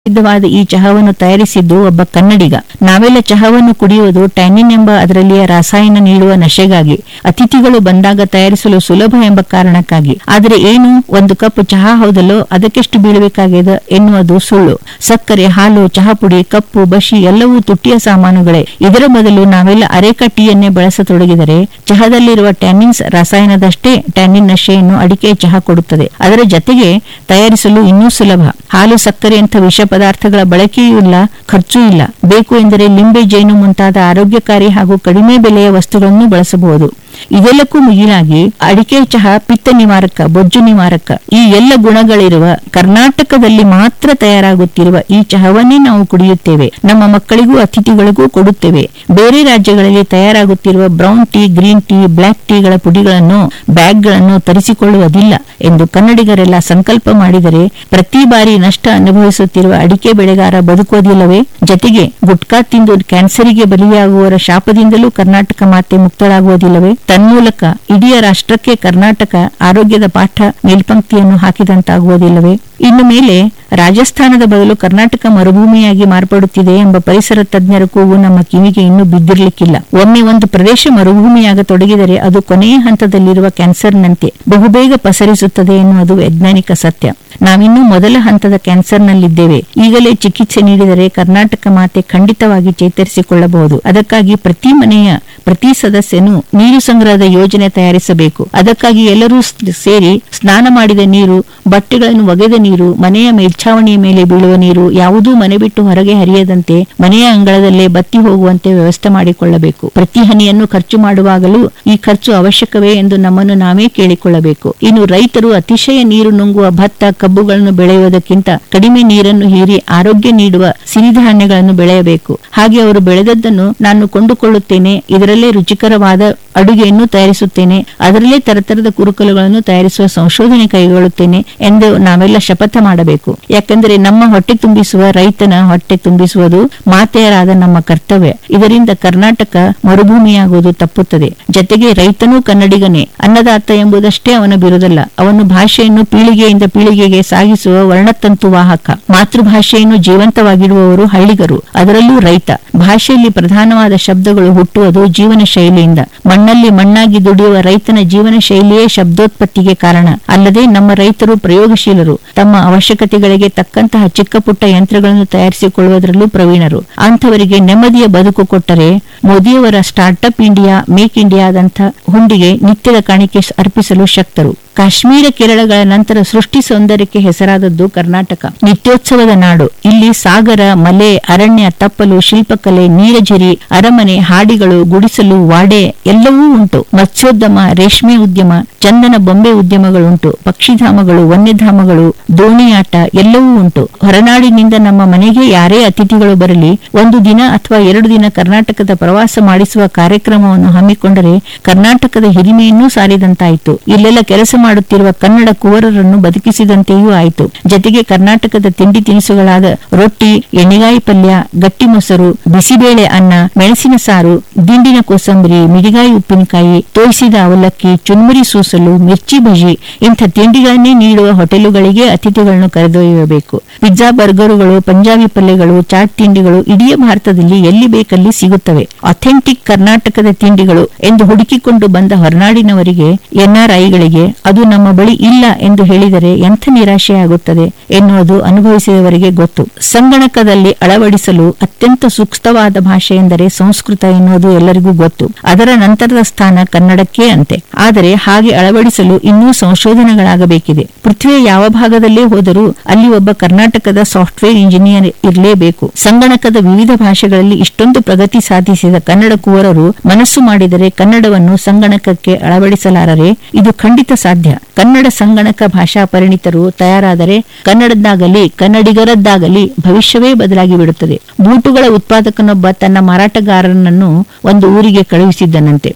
ಪ್ರಸಿದ್ಧವಾದ ಈ ಚಹಾವನ್ನು ತಯಾರಿಸಿದ್ದು ಒಬ್ಬ ಕನ್ನಡಿಗ ನಾವೆಲ್ಲ ಚಹಾವನ್ನು ಕುಡಿಯುವುದು ಟ್ಯಾನಿನ್ ಎಂಬ ಅದರಲ್ಲಿಯ ರಾಸಾಯನ ನೀಡುವ ನಶೆಗಾಗಿ ಅತಿಥಿಗಳು ಬಂದಾಗ ತಯಾರಿಸಲು ಸುಲಭ ಎಂಬ ಕಾರಣಕ್ಕಾಗಿ ಆದರೆ ಏನು ಒಂದು ಕಪ್ ಚಹಾ ಹೌದಲ್ಲೋ ಅದಕ್ಕೆಷ್ಟು ಬೀಳಬೇಕಾಗಿದೆ ಎನ್ನುವುದು ಸುಳ್ಳು ಸಕ್ಕರೆ ಹಾಲು ಚಹಾ ಪುಡಿ ಕಪ್ಪು ಬಶಿ ಎಲ್ಲವೂ ತುಟ್ಟಿಯ ಸಾಮಾನುಗಳೇ ಇದರ ಬದಲು ನಾವೆಲ್ಲ ಅರೇಕ ಟೀಯನ್ನೇ ಬಳಸತೊಡಗಿದರೆ ಚಹಾದಲ್ಲಿರುವ ಟ್ಯಾನಿನ್ಸ್ ರಸಾಯನದಷ್ಟೇ ಟ್ಯಾನಿನ್ ನಶೆಯನ್ನು ಅಡಿಕೆ ಚಹಾ ಕೊಡುತ್ತದೆ ಅದರ ಜತೆಗೆ ತಯಾರಿಸಲು ಇನ್ನೂ ಸುಲಭ ಹಾಲು ಸಕ್ಕರೆಯಂಥ ವಿಷ ಪದಾರ್ಥಗಳ ಬಳಕೆಯೂ ಇಲ್ಲ ಖರ್ಚೂ ಇಲ್ಲ ಬೇಕು ಎಂದರೆ ಲಿಂಬೆ ಜೇನು ಮುಂತಾದ ಆರೋಗ್ಯಕಾರಿ ಹಾಗೂ ಕಡಿಮೆ ಬೆಲೆಯ ವಸ್ತುಗಳನ್ನು ಬಳಸಬಹುದು ಇದೆಲ್ಲಕ್ಕೂ ಮಿಗಿಲಾಗಿ ಅಡಿಕೆ ಚಹಾ ಪಿತ್ತ ನಿವಾರಕ ಬೊಜ್ಜು ನಿವಾರಕ ಈ ಎಲ್ಲ ಗುಣಗಳಿರುವ ಕರ್ನಾಟಕದಲ್ಲಿ ಮಾತ್ರ ತಯಾರಾಗುತ್ತಿರುವ ಈ ಚಹಾವನ್ನೇ ನಾವು ಕುಡಿಯುತ್ತೇವೆ ನಮ್ಮ ಮಕ್ಕಳಿಗೂ ಅತಿಥಿಗಳಿಗೂ ಕೊಡುತ್ತೇವೆ ಬೇರೆ ರಾಜ್ಯಗಳಲ್ಲಿ ತಯಾರಾಗುತ್ತಿರುವ brown tea green tea black ಟೀಗಳ ಪುಡಿಗಳನ್ನು ಬ್ಯಾಗ್ಗಳನ್ನು ತರಿಸಿಕೊಳ್ಳುವುದಿಲ್ಲ ಎಂದು ಕನ್ನಡಿಗರೆಲ್ಲ ಸಂಕಲ್ಪ ಮಾಡಿದರೆ ಪ್ರತಿ ಬಾರಿ ನಷ್ಟ ಅನುಭವಿಸುತ್ತಿರುವ ಅಡಿಕೆ ಬೆಳೆಗಾರ ಬದುಕುವುದಿಲ್ಲವೇ ಜತೆಗೆ ಗುಟ್ಕಾ ತಿಂದು ಕ್ಯಾನ್ಸರಿಗೆ ಬಲಿಯಾಗುವವರ ಶಾಪದಿಂದಲೂ ಕರ್ನಾಟಕ ಮಾತೆ ಮುಕ್ತಳಾಗುವುದಿಲ್ಲವೇ ತನ್ಮೂಲಕ ಇಡೀ ರಾಷ್ಟ್ರಕ್ಕೆ ಕರ್ನಾಟಕ ಆರೋಗ್ಯದ ಪಾಠ ಮೇಲ್ಪಂಕ್ತಿಯನ್ನು ಹಾಕಿದಂತಾಗುವುದಿಲ್ಲವೇ ಇನ್ನು ಮೇಲೆ ರಾಜಸ್ಥಾನದ ಬದಲು ಕರ್ನಾಟಕ ಮರುಭೂಮಿಯಾಗಿ ಮಾರ್ಪಡುತ್ತಿದೆ ಎಂಬ ಪರಿಸರ ತಜ್ಞರ ಕೂಗು ನಮ್ಮ ಕಿವಿಗೆ ಇನ್ನೂ ಬಿದ್ದಿರಲಿಕ್ಕಿಲ್ಲ ಒಮ್ಮೆ ಒಂದು ಪ್ರದೇಶ ಮರುಭೂಮಿಯಾಗತೊಡಗಿದರೆ ಅದು ಕೊನೆಯ ಹಂತದಲ್ಲಿರುವ ಕ್ಯಾನ್ಸರ್ನಂತೆ ಬಹುಬೇಗ ಪಸರಿಸುತ್ತದೆ ಎನ್ನುವುದು ವೈಜ್ಞಾನಿಕ ಸತ್ಯ ನಾವಿನ್ನೂ ಮೊದಲ ಹಂತದ ಕ್ಯಾನ್ಸರ್ನಲ್ಲಿದ್ದೇವೆ ಈಗಲೇ ಚಿಕಿತ್ಸೆ ನೀಡಿದರೆ ಕರ್ನಾಟಕ ಮಾತೆ ಖಂಡಿತವಾಗಿ ಚೇತರಿಸಿಕೊಳ್ಳಬಹುದು ಅದಕ್ಕಾಗಿ ಪ್ರತಿ ಮನೆಯ ಪ್ರತಿ ಸದಸ್ಯನು ನೀರು ಸಂಗ್ರಹದ ಯೋಜನೆ ತಯಾರಿಸಬೇಕು ಅದಕ್ಕಾಗಿ ಎಲ್ಲರೂ ಸ್- ಸೇರಿ ಸ್ನಾನ ಮಾಡಿದ ನೀರು ಬಟ್ಟೆಗಳನ್ನು ಒಗೆದ ನೀರು ಮನೆಯ ಮೇಲ್ಛಾವಣಿಯ ಮೇಲೆ ಬೀಳುವ ನೀರು ಯಾವುದೂ ಮನೆ ಬಿಟ್ಟು ಹೊರಗೆ ಹರಿಯದಂತೆ ಮನೆಯ ಅಂಗಳದಲ್ಲೇ ಬತ್ತಿ ಹೋಗುವಂತೆ ವ್ಯವಸ್ಥೆ ಮಾಡಿಕೊಳ್ಳಬೇಕು ಪ್ರತಿ ಹನಿಯನ್ನು ಖರ್ಚು ಮಾಡುವಾಗಲೂ ಈ ಖರ್ಚು ಅವಶ್ಯಕವೇ ಎಂದು ನಮ್ಮನ್ನು ನಾವೇ ಕೇಳಿಕೊಳ್ಳಬೇಕು ಇನ್ನು ರೈತರು ಅತಿಶಯ ನೀರು ನುಂಗುವ ಭತ್ತ ಕಬ್ಬುಗಳನ್ನು ಬೆಳೆಯುವುದಕ್ಕಿಂತ ಕಡಿಮೆ ನೀರನ್ನು ಹೀರಿ ಆರೋಗ್ಯ ನೀಡುವ ಸಿರಿಧಾನ್ಯಗಳನ್ನು ಬೆಳೆಯಬೇಕು ಹಾಗೆ ಅವರು ಬೆಳೆದದ್ದನ್ನು ನಾನು ಕೊಂಡುಕೊಳ್ಳುತ್ತೇನೆ ಇದರಲ್ಲೇ ರುಚಿಕರವಾದ ಅಡುಗೆಯನ್ನು ತಯಾರಿಸುತ್ತೇನೆ ಅದರಲ್ಲೇ ತರತರದ ಕುರುಕಲುಗಳನ್ನು ತಯಾರಿಸುವ ಸಂಶೋಧನೆ ಕೈಗೊಳ್ಳುತ್ತೇನೆ ಎಂದು ನಾವೆಲ್ಲ ಶಪಥ ಮಾಡಬೇಕು ಯಾಕೆಂದರೆ ನಮ್ಮ ಹೊಟ್ಟೆ ತುಂಬಿಸುವ ರೈತನ ಹೊಟ್ಟೆ ತುಂಬಿಸುವುದು ಮಾತೆಯರಾದ ನಮ್ಮ ಕರ್ತವ್ಯ ಇದರಿಂದ ಕರ್ನಾಟಕ ಮರುಭೂಮಿಯಾಗುವುದು ತಪ್ಪುತ್ತದೆ ಜತೆಗೆ ರೈತನೂ ಕನ್ನಡಿಗನೇ ಅನ್ನದಾತ ಎಂಬುದಷ್ಟೇ ಅವನ ಬಿರುದಲ್ಲ ಅವನು ಭಾಷೆಯನ್ನು ಪೀಳಿಗೆಯಿಂದ ಪೀಳಿಗೆಗೆ ಸಾಗಿಸುವ ವರ್ಣತಂತು ವಾಹಕ ಮಾತೃಭಾಷೆಯನ್ನು ಜೀವಂತವಾಗಿಡುವವರು ಹಳ್ಳಿಗರು ಅದರಲ್ಲೂ ರೈತ ಭಾಷೆಯಲ್ಲಿ ಪ್ರಧಾನವಾದ ಶಬ್ದಗಳು ಹುಟ್ಟುವುದು ಜೀವನ ಶೈಲಿಯಿಂದ ಮಣ್ಣಲ್ಲಿ ಮಣ್ಣಾಗಿ ದುಡಿಯುವ ರೈತನ ಜೀವನ ಶೈಲಿಯೇ ಶಬ್ದೋತ್ಪತ್ತಿಗೆ ಕಾರಣ ಅಲ್ಲದೆ ನಮ್ಮ ರೈತರು ಪ್ರಯೋಗಶೀಲರು ತಮ್ಮ ಅವಶ್ಯಕತೆಗಳಿಗೆ ತಕ್ಕಂತಹ ಚಿಕ್ಕ ಪುಟ್ಟ ಯಂತ್ರಗಳನ್ನು ತಯಾರಿಸಿಕೊಳ್ಳುವುದರಲ್ಲೂ ಪ್ರವೀಣರು ಅಂಥವರಿಗೆ ನೆಮ್ಮದಿಯ ಬದುಕು ಕೊಟ್ಟರೆ ಮೋದಿಯವರ ಸ್ಟಾರ್ಟ್ಅಪ್ ಇಂಡಿಯಾ ಮೇಕ್ ಇಂಡಿಯಾದಂಥ ಹುಂಡಿಗೆ ನಿತ್ಯದ ಕಾಣಿಕೆ ಅರ್ಪಿಸಲು ಶಕ್ತರು ಕಾಶ್ಮೀರ ಕೇರಳಗಳ ನಂತರ ಸೃಷ್ಟಿ ಸೌಂದರ್ಯಕ್ಕೆ ಹೆಸರಾದದ್ದು ಕರ್ನಾಟಕ ನಿತ್ಯೋತ್ಸವದ ನಾಡು ಇಲ್ಲಿ ಸಾಗರ ಮಲೆ ಅರಣ್ಯ ತಪ್ಪಲು ಶಿಲ್ಪಕಲೆ ನೀರಜರಿ ಅರಮನೆ ಹಾಡಿಗಳು ಗುಡಿಸಲು ವಾಡೆ ಎಲ್ಲವೂ ಉಂಟು ಮತ್ಸ್ಯೋದ್ಯಮ ರೇಷ್ಮೆ ಉದ್ಯಮ ಚಂದನ ಬೊಂಬೆ ಉದ್ಯಮಗಳುಂಟು ಪಕ್ಷಿಧಾಮಗಳು ವನ್ಯಧಾಮಗಳು ದೋಣಿಯಾಟ ಎಲ್ಲವೂ ಉಂಟು ಹೊರನಾಡಿನಿಂದ ನಮ್ಮ ಮನೆಗೆ ಯಾರೇ ಅತಿಥಿಗಳು ಬರಲಿ ಒಂದು ದಿನ ಅಥವಾ ಎರಡು ದಿನ ಕರ್ನಾಟಕದ ಪ್ರವಾಸ ಮಾಡಿಸುವ ಕಾರ್ಯಕ್ರಮವನ್ನು ಹಮ್ಮಿಕೊಂಡರೆ ಕರ್ನಾಟಕದ ಹಿರಿಮೆಯನ್ನೂ ಸಾರಿದಂತಾಯಿತು ಇಲ್ಲೆಲ್ಲ ಕೆಲಸ ಮಾಡುತ್ತಿರುವ ಕನ್ನಡ ಕುವರರನ್ನು ಬದುಕಿಸಿದಂತೆಯೂ ಆಯಿತು ಜತೆಗೆ ಕರ್ನಾಟಕದ ತಿಂಡಿ ತಿನಿಸುಗಳಾದ ರೊಟ್ಟಿ ಎಣ್ಣೆಗಾಯಿ ಪಲ್ಯ ಗಟ್ಟಿ ಮೊಸರು ಬಿಸಿಬೇಳೆ ಅನ್ನ ಮೆಣಸಿನ ಸಾರು ದಿಂಡಿನ ಕೋಸಂಬರಿ ಮಿಡಿಗಾಯಿ ಉಪ್ಪಿನಕಾಯಿ ತೋಯಿಸಿದ ಅವಲಕ್ಕಿ ಚುನ್ಮುರಿ ಸೂಸಲು ಮಿರ್ಚಿ ಬಜಿ ಇಂಥ ತಿಂಡಿಗಳನ್ನೇ ನೀಡುವ ಹೋಟೆಲುಗಳಿಗೆ ಅತಿಥಿಗಳನ್ನು ಕರೆದೊಯ್ಯಬೇಕು ಪಿಜ್ಜಾ ಬರ್ಗರುಗಳು ಪಂಜಾಬಿ ಪಲ್ಯಗಳು ಚಾಟ್ ತಿಂಡಿಗಳು ಇಡೀ ಭಾರತದಲ್ಲಿ ಎಲ್ಲಿ ಬೇಕಲ್ಲಿ ಸಿಗುತ್ತವೆ ಅಥೆಂಟಿಕ್ ಕರ್ನಾಟಕದ ತಿಂಡಿಗಳು ಎಂದು ಹುಡುಕಿಕೊಂಡು ಬಂದ ಹೊರನಾಡಿನವರಿಗೆ ಎನ್ಆರ್ಐಗಳಿಗೆ ಅದು ನಮ್ಮ ಬಳಿ ಇಲ್ಲ ಎಂದು ಹೇಳಿದರೆ ಎಂಥ ನಿರಾಶೆಯಾಗುತ್ತದೆ ಎನ್ನುವುದು ಅನುಭವಿಸಿದವರಿಗೆ ಗೊತ್ತು ಸಂಗಣಕದಲ್ಲಿ ಅಳವಡಿಸಲು ಅತ್ಯಂತ ಸೂಕ್ತವಾದ ಭಾಷೆ ಎಂದರೆ ಸಂಸ್ಕೃತ ಎನ್ನುವುದು ಎಲ್ಲರಿಗೂ ಗೊತ್ತು ಅದರ ನಂತರದ ಸ್ಥಾನ ಕನ್ನಡಕ್ಕೆ ಅಂತೆ ಆದರೆ ಹಾಗೆ ಅಳವಡಿಸಲು ಇನ್ನೂ ಸಂಶೋಧನೆಗಳಾಗಬೇಕಿದೆ ಪೃಥ್ವಿಯ ಯಾವ ಭಾಗದಲ್ಲೇ ಹೋದರೂ ಅಲ್ಲಿ ಒಬ್ಬ ಕರ್ನಾಟಕದ ಸಾಫ್ಟ್ವೇರ್ ಇಂಜಿನಿಯರ್ ಇರಲೇಬೇಕು ಸಂಗಣಕದ ವಿವಿಧ ಭಾಷೆಗಳಲ್ಲಿ ಇಷ್ಟೊಂದು ಪ್ರಗತಿ ಸಾಧಿಸಿದ ಕನ್ನಡ ಕುವರರು ಮನಸ್ಸು ಮಾಡಿದರೆ ಕನ್ನಡವನ್ನು ಸಂಗಣಕಕ್ಕೆ ಅಳವಡಿಸಲಾರರೆ ಇದು ಖಂಡಿತ ಸಾಧ್ಯ ಕನ್ನಡ ಸಂಗಣಕ ಭಾಷಾ ಪರಿಣಿತರು ತಯಾರಾದರೆ ಕನ್ನಡದ್ದಾಗಲಿ ಕನ್ನಡಿಗರದ್ದಾಗಲಿ ಭವಿಷ್ಯವೇ ಬದಲಾಗಿ ಬಿಡುತ್ತದೆ ಬೂಟುಗಳ ಉತ್ಪಾದಕನೊಬ್ಬ ತನ್ನ ಮಾರಾಟಗಾರನನ್ನು ಒಂದು ಊರಿಗೆ ಕಳುಹಿಸಿದ್ದನಂತೆ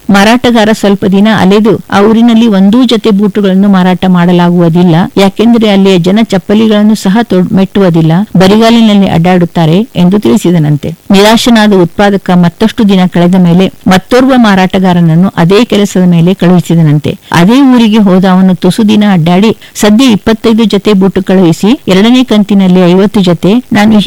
ಮಾರಾಟಗಾರ ಸ್ವಲ್ಪ ದಿನ ಅಲೆದು ಆ ಊರಿನಲ್ಲಿ ಒಂದೂ ಜೊತೆ ಬೂಟುಗಳನ್ನು ಮಾರಾಟ ಮಾಡಲಾಗುವುದಿಲ್ಲ ಯಾಕೆಂದರೆ ಅಲ್ಲಿಯ ಜನ ಚಪ್ಪಲಿಗಳನ್ನು ಸಹ ತೊಡ್- ಮೆಟ್ಟುವುದಿಲ್ಲ ಬರಿಗಾಲಿನಲ್ಲಿ ಅಡ್ಡಾಡುತ್ತಾರೆ ಎಂದು ತಿಳಿಸಿದನಂತೆ ನಿರಾಶನಾದ ಉತ್ಪಾದಕ ಮತ್ತಷ್ಟು ದಿನ ಕಳೆದ ಮೇಲೆ ಮತ್ತೋರ್ವ ಮಾರಾಟಗಾರನನ್ನು ಅದೇ ಕೆಲಸದ ಮೇಲೆ ಕಳುಹಿಸಿದನಂತೆ ಅದೇ ಊರಿಗೆ ಹೋದ ಅವನು ತುಸು ದಿನ ಅಡ್ಡಾಡಿ ಸದ್ಯ ಇಪ್ಪತ್ತೈದು ಜೊತೆ ಬೂಟು ಕಳುಹಿಸಿ ಎರಡನೇ ಕಂತಿನಲ್ಲಿ ಐವತ್ತು ಜೊತೆ ನಾನು